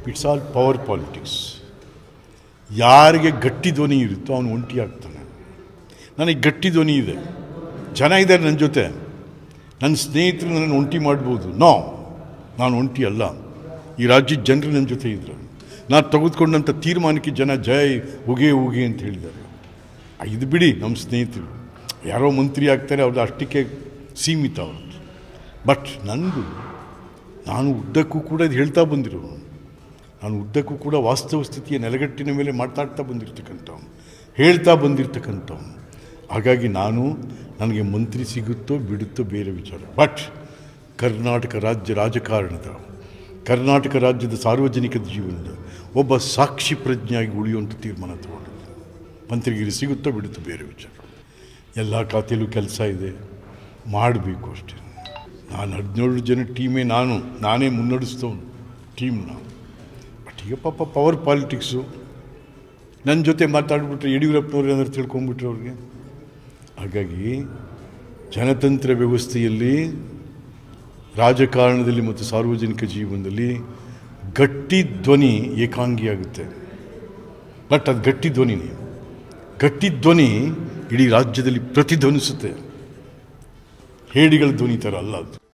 it's all power politics ಯಾರಿಗೆ ಗಟ್ಟಿ ಧ್ವನಿ ಇರುತ್ತೋ ಅವನು ಒಂಟಿ ಆಗ್ತಾನೆ ನನಗೆ ಗಟ್ಟಿ ಧ್ವನಿ ಇದೆ ಜನ ಇದ್ದಾರೆ ನನ್ನ ಜೊತೆ ನನ್ನ ಸ್ನೇಹಿತರು ನನ್ನ ಒಂಟಿ ಮಾಡ್ಬೋದು ನೋ ನಾನು ಒಂಟಿ ಅಲ್ಲ ಈ ರಾಜ್ಯದ ಜನರು ನನ್ನ ಜೊತೆ ಇದ್ರು ನಾನು ತೆಗೆದುಕೊಂಡಂಥ ತೀರ್ಮಾನಕ್ಕೆ ಜನ ಜೈ ಉಗೆ ಉಗೆ ಅಂತ ಹೇಳಿದ್ದಾರೆ ಆ, ಇದು ಬಿಡಿ ನಮ್ಮ ಸ್ನೇಹಿತರು ಯಾರೋ ಮಂತ್ರಿ ಆಗ್ತಾರೆ ಅವ್ರದ್ದು ಅಷ್ಟಕ್ಕೆ ಸೀಮಿತ ಅವ್ರದ್ದು ಬಟ್ ನಂದು ನಾನು ಉದ್ದಕ್ಕೂ ಕೂಡ ಇದು ಹೇಳ್ತಾ ಬಂದಿರೋನು ನಾನು ಉದ್ದಕ್ಕೂ ಕೂಡ ವಾಸ್ತವ ಸ್ಥಿತಿಯ ನೆಲೆಗಟ್ಟಿನ ಮೇಲೆ ಮಾತಾಡ್ತಾ ಬಂದಿರ್ತಕ್ಕಂಥವ್ನು ಹೇಳ್ತಾ ಬಂದಿರ್ತಕ್ಕಂಥವ್ನು ಹಾಗಾಗಿ ನಾನು ನನಗೆ ಮಂತ್ರಿ ಸಿಗುತ್ತೋ ಬಿಡುತ್ತೋ ಬೇರೆ ವಿಚಾರ ಬಟ್ ಕರ್ನಾಟಕ ರಾಜ್ಯ ರಾಜಕಾರಣದ ಕರ್ನಾಟಕ ರಾಜ್ಯದ ಸಾರ್ವಜನಿಕ ಜೀವನದ ಒಬ್ಬ ಸಾಕ್ಷಿ ಪ್ರಜ್ಞೆಯಾಗಿ ಉಳಿಯುವಂಥ ತೀರ್ಮಾನ ತಗೊಂಡಿದ್ದೆ ಮಂತ್ರಿಗಿರಿ ಸಿಗುತ್ತೋ ಬಿಡುತ್ತೋ ಬೇರೆ ವಿಚಾರ ಎಲ್ಲ ಖಾತೆಯಲ್ಲೂ ಕೆಲಸ ಇದೆ ಮಾಡಬೇಕು ಅಷ್ಟೇ ನಾನು ಹದಿನೇಳು ಜನ ಟೀಮೇ ನಾನು ನಾನೇ ಮುನ್ನಡೆಸ್ತವನು ಟೀಮ್ನ ಬಟ್ ಈಗ ಪಾಪ ಪವರ್ ಪಾಲಿಟಿಕ್ಸು ನನ್ನ ಜೊತೆ ಮಾತಾಡ್ಬಿಟ್ರೆ ಯಡಿಯೂರಪ್ಪನವ್ರು ಏನಾದ್ರು ತಿಳ್ಕೊಂಬಿಟ್ರೆ ಅವ್ರಿಗೆ ಹಾಗಾಗಿ ಜನತಂತ್ರ ವ್ಯವಸ್ಥೆಯಲ್ಲಿ ರಾಜಕಾರಣದಲ್ಲಿ ಮತ್ತು ಸಾರ್ವಜನಿಕ ಜೀವನದಲ್ಲಿ ಗಟ್ಟಿ ಧ್ವನಿ ಏಕಾಂಗಿಯಾಗುತ್ತೆ ಬಟ್ ಅದು ಗಟ್ಟಿ ಧ್ವನಿನೇ ಗಟ್ಟಿ ಧ್ವನಿ ಇಡೀ ರಾಜ್ಯದಲ್ಲಿ ಪ್ರತಿಧ್ವನಿಸುತ್ತೆ ಹೇಡಿಗಳ ಧ್ವನಿ ಥರ ಅಲ್ಲ ಅದು